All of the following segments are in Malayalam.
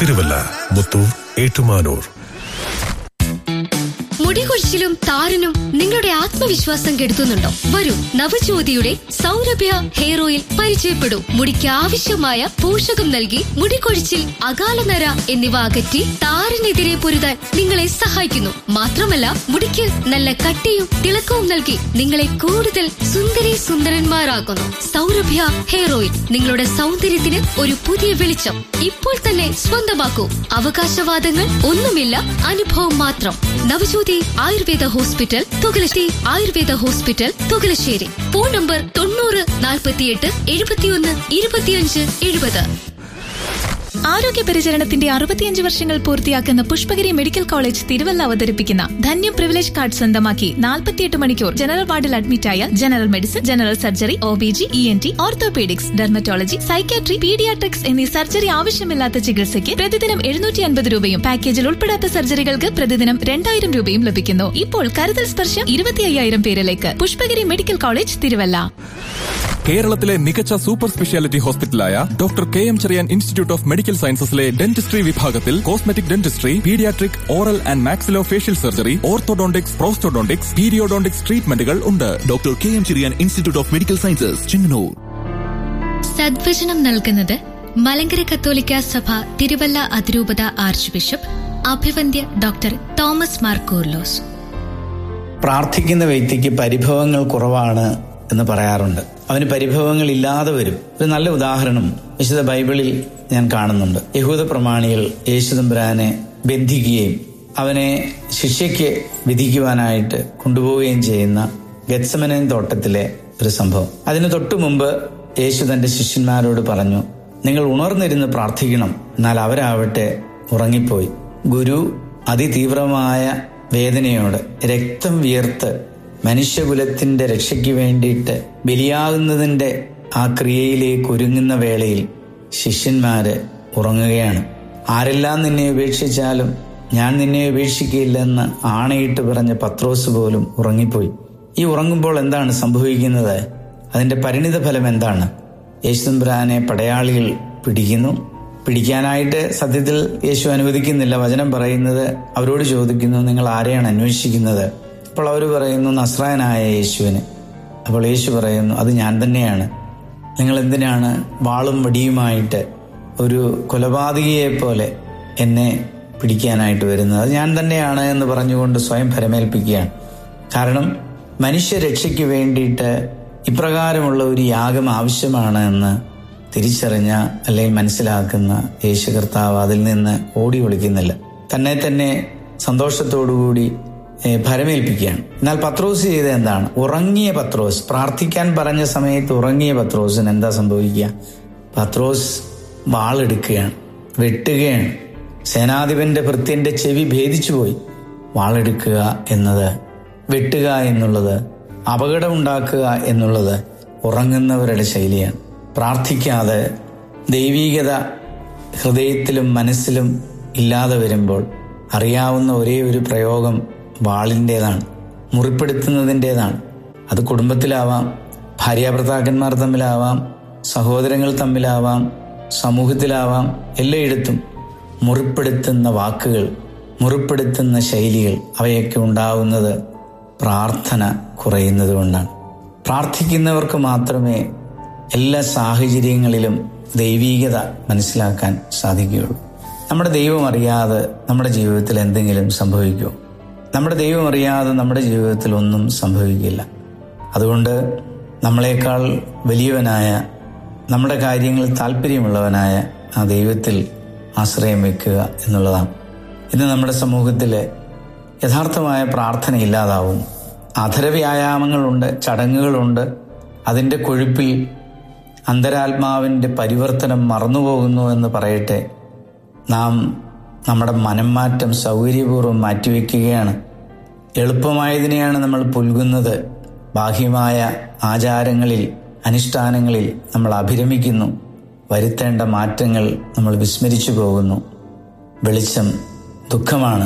തിരുവല്ല മുത്തൂർ ഏറ്റുമാനൂർ മുടികൊഴിച്ചിലും താരനും നിങ്ങളുടെ ആത്മവിശ്വാസം കെടുത്തുന്നുണ്ടോ വരൂ നവജ്യോതിയുടെ സൗരഭ്യ ഹെയർ ഓയിൽ പരിചയപ്പെടൂ മുടിക്ക് ആവശ്യമായ പോഷകം നൽകി മുടികൊഴിച്ചിൽ അകാലനര എന്നിവ അകറ്റി താരനെതിരെ പൊരുതാൻ നിങ്ങളെ സഹായിക്കുന്നു മാത്രമല്ല മുടിക്ക് നല്ല കട്ടിയും തിളക്കവും നൽകി നിങ്ങളെ കൂടുതൽ സുന്ദരി സുന്ദരന്മാരാക്കുന്നു സൗരഭ്യ ഹെയർ ഓയിൽ നിങ്ങളുടെ സൗന്ദര്യത്തിന് ഒരു പുതിയ വെളിച്ചം ഇപ്പോൾ തന്നെ സ്വന്തമാക്കൂ അവകാശവാദങ്ങൾ ഒന്നുമില്ല അനുഭവം മാത്രം Navajyothi Ayurveda hospital Thukalassery Ayurveda hospital Thukalassery phone number തൊണ്ണൂറ് നാൽപ്പത്തിയെട്ട് എഴുപത്തിയൊന്ന് ഇരുപത്തിയഞ്ച് എഴുപത് ആരോഗ്യ പരിചരണത്തിന്റെ അറുപത്തിയഞ്ച് വർഷങ്ങൾ പൂർത്തിയാക്കുന്ന പുഷ്പഗിരി മെഡിക്കൽ കോളേജ് തിരുവല്ല അവതരിപ്പിക്കുന്ന ധന്യം പ്രിവിലേജ് കാർഡ് സ്വന്തമാക്കി നാൽപ്പത്തിയെട്ട് മണിക്കൂർ ജനറൽ വാർഡിൽ അഡ്മിറ്റായ general medicine general surgery O B G E N T orthopaedics dermatology psychiatry paediatrics എന്നീ സർജറി ആവശ്യമില്ലാത്ത ചികിത്സയ്ക്ക് പ്രതിദിനം എഴുന്നൂറ്റി അൻപത് രൂപയും പാക്കേജിൽ ഉൾപ്പെടാത്ത സർജറികൾക്ക് പ്രതിദിനം രണ്ടായിരം രൂപയും ലഭിക്കുന്നു ഇപ്പോൾ കരുതൽ സ്പർശം ഇരുപത്തി അയ്യായിരം പേരിലേക്ക് പുഷ്പഗിരി മെഡിക്കൽ കോളേജ് തിരുവല്ല കേരളത്തിലെ മികച്ച സൂപ്പർ സ്പെഷ്യാലിറ്റി ഹോസ്പിറ്റലായ doctor K M Cherian institute of medical സയൻസസിലെ ഡെന്റിസ്ട്രി വിഭാഗത്തിൽ cosmetic dentistry paediatric oral and maxillofacial surgery orthodontics prosthodontics periodontics ട്രീറ്റ്മെന്റുകൾ ഉണ്ട് doctor K M Cherian institute of medical sciences Chengannur സദ്വചനം നൽകുന്നത് മലങ്കര കത്തോലിക്ക സഭ തിരുവല്ല അതിരൂപത ആർച്ച് ബിഷപ്പ് അഭിവന്ദ്യ ഡോക്ടർ തോമസ് മാർ കൂർലോസ് പ്രാർത്ഥിക്കുന്ന വ്യക്തിക്ക് പരിഭവങ്ങൾ കുറവാണ് എന്ന് പറയാറുണ്ട് അവന് പരിഭവങ്ങൾ ഇല്ലാതെ വരും ഒരു നല്ല ഉദാഹരണം വിശുദ്ധ ബൈബിളിൽ ഞാൻ കാണുന്നുണ്ട് യഹൂദ പ്രമാണികൾ യേശുദമ്പുരാനെ ബന്ധിക്കുകയും അവനെ ശിക്ഷയ്ക്ക് വിധിക്കുവാനായിട്ട് കൊണ്ടുപോവുകയും ചെയ്യുന്ന ഗത്സമനൻ തോട്ടത്തിലെ ഒരു സംഭവം അതിന് തൊട്ടു മുമ്പ് യേശു തന്റെ ശിഷ്യന്മാരോട് പറഞ്ഞു നിങ്ങൾ ഉണർന്നിരുന്ന് പ്രാർത്ഥിക്കണം എന്നാൽ അവരാവട്ടെ ഉറങ്ങിപ്പോയി ഗുരു അതിതീവ്രമായ വേദനയോടെ രക്തം വിയർത്ത് മനുഷ്യകുലത്തിന്റെ രക്ഷയ്ക്ക് വേണ്ടിയിട്ട് ബലിയാകുന്നതിന്റെ ആ ക്രിയയിലേക്ക് ഒരുങ്ങുന്ന വേളയിൽ ശിഷ്യന്മാര് ഉറങ്ങുകയാണ് ആരെല്ലാം നിന്നെ ഉപേക്ഷിച്ചാലും ഞാൻ നിന്നെ ഉപേക്ഷിക്കില്ലെന്ന് ആണയിട്ട് പറഞ്ഞ പത്രോസ് പോലും ഉറങ്ങിപ്പോയി ഈ ഉറങ്ങുമ്പോൾ എന്താണ് സംഭവിക്കുന്നത് അതിന്റെ പരിണിത ഫലം എന്താണ് യേശുദമ്പുരാനെ പടയാളികൾ പിടിക്കുന്നു പിടിക്കാനായിട്ട് സത്യത്തിൽ യേശു അനുവദിക്കുന്നില്ല വചനം പറയുന്നത് അവരോട് ചോദിക്കുന്നു നിങ്ങൾ ആരെയാണ് അന്വേഷിക്കുന്നത് അപ്പോൾ അവർ പറയുന്നു നസ്രായനായ യേശുവിന് അപ്പോൾ യേശു പറയുന്നു അത് ഞാൻ തന്നെയാണ് നിങ്ങൾ എന്തിനാണ് വാളും വടിയുമായിട്ട് ഒരു കൊലപാതകിയെ പോലെ എന്നെ പിടിക്കാനായിട്ട് വരുന്നത് അത് ഞാൻ തന്നെയാണ് എന്ന് പറഞ്ഞുകൊണ്ട് സ്വയം ഫലമേൽപ്പിക്കുകയാണ് കാരണം മനുഷ്യരക്ഷയ്ക്ക് വേണ്ടിയിട്ട് ഇപ്രകാരമുള്ള ഒരു യാഗം ആവശ്യമാണ് എന്ന് തിരിച്ചറിഞ്ഞ അല്ലെങ്കിൽ മനസ്സിലാക്കുന്ന യേശു കർത്താവ് അതിൽ നിന്ന് ഓടി ഒളിക്കുന്നില്ല തന്നെ തന്നെ സന്തോഷത്തോടുകൂടി ഏഹ്, ഭരമേൽപ്പിക്കുകയാണ് എന്നാൽ പത്രോസ് ചെയ്ത എന്താണ് ഉറങ്ങിയ പത്രോസ് പ്രാർത്ഥിക്കാൻ പറഞ്ഞ സമയത്ത് ഉറങ്ങിയ പത്രോസിന് എന്താ സംഭവിക്കുക പത്രോസ് വാളെടുക്കുകയാണ് വെട്ടുകയാണ് സേനാധിപന്റെ ഭൃത്യന്റെ ചെവി ഭേദിച്ചു പോയി വാളെടുക്കുക എന്നത് വെട്ടുക എന്നുള്ളത് അപകടമുണ്ടാക്കുക എന്നുള്ളത് ഉറങ്ങുന്നവരുടെ ശൈലിയാണ് പ്രാർത്ഥിക്കാതെ ദൈവീകത ഹൃദയത്തിലും മനസ്സിലും ഇല്ലാതെ വരുമ്പോൾ അറിയാവുന്ന ഒരേ ഒരു പ്രയോഗം വാളിൻ്റെതാണ് മുറിപ്പെടുത്തുന്നതിൻ്റെതാണ് അത് കുടുംബത്തിലാവാം ഭാര്യാഭർത്താക്കന്മാർ തമ്മിലാവാം സഹോദരങ്ങൾ തമ്മിലാവാം സമൂഹത്തിലാവാം എല്ലായിടത്തും മുറിപ്പെടുത്തുന്ന വാക്കുകൾ മുറിപ്പെടുത്തുന്ന ശൈലികൾ അവയൊക്കെ ഉണ്ടാവുന്നത് പ്രാർത്ഥന കുറയുന്നത് കൊണ്ടാണ് പ്രാർത്ഥിക്കുന്നവർക്ക് മാത്രമേ എല്ലാ സാഹചര്യങ്ങളിലും ദൈവീകത മനസ്സിലാക്കാൻ സാധിക്കുകയുള്ളൂ നമ്മുടെ ദൈവം അറിയാതെ നമ്മുടെ ജീവിതത്തിൽ എന്തെങ്കിലും സംഭവിക്കുമോ നമ്മുടെ ദൈവം അറിയാതെ നമ്മുടെ ജീവിതത്തിൽ ഒന്നും സംഭവിക്കില്ല അതുകൊണ്ട് നമ്മളെക്കാൾ വലിയവനായ നമ്മുടെ കാര്യങ്ങളിൽ താല്പര്യമുള്ളവനായ ആ ദൈവത്തിൽ ആശ്രയം വെക്കുക എന്നുള്ളതാണ് ഇന്ന് നമ്മുടെ സമൂഹത്തിൽ യഥാർത്ഥമായ പ്രാർത്ഥന ഇല്ലാതാവും അധരവ്യായാമങ്ങളുണ്ട് ചടങ്ങുകളുണ്ട് അതിൻ്റെ കൊഴുപ്പിൽ അന്തരാത്മാവിൻ്റെ പരിവർത്തനം മറന്നുപോകുന്നു എന്ന് പറയട്ടെ നാം നമ്മുടെ മനംമാറ്റം സൗകര്യപൂർവ്വം മാറ്റിവെക്കുകയാണ് എളുപ്പമായതിനെയാണ് നമ്മൾ പുൽകുന്നത് ബാഹ്യമായ ആചാരങ്ങളിൽ അനുഷ്ഠാനങ്ങളിൽ നമ്മൾ അഭിരമിക്കുന്നു വരുത്തേണ്ട മാറ്റങ്ങൾ നമ്മൾ വിസ്മരിച്ചു പോകുന്നു വെളിച്ചം ദുഃഖമാണ്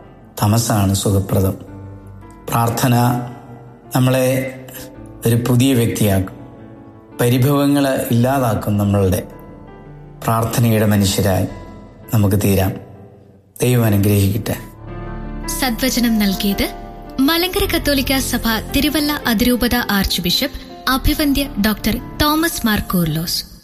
തമസാണ് സുഖപ്രദം പ്രാർത്ഥന നമ്മളെ ഒരു പുതിയ വ്യക്തിയാക്കും പരിഭവങ്ങൾ ഇല്ലാതാക്കും നമ്മളുടെ പ്രാർത്ഥനയുടെ മനുഷ്യരായി നമുക്ക് തീരാം ദൈവം അനുഗ്രഹിക്കട്ടെ സദ്വചനം നൽകിയത് മലങ്കര കത്തോലിക്ക സഭ തിരുവല്ല അതിരൂപത ആർച്ച് ബിഷപ്പ് അഭിവന്ദ്യ ഡോക്ടർ തോമസ് മാർ കൂർലോസ്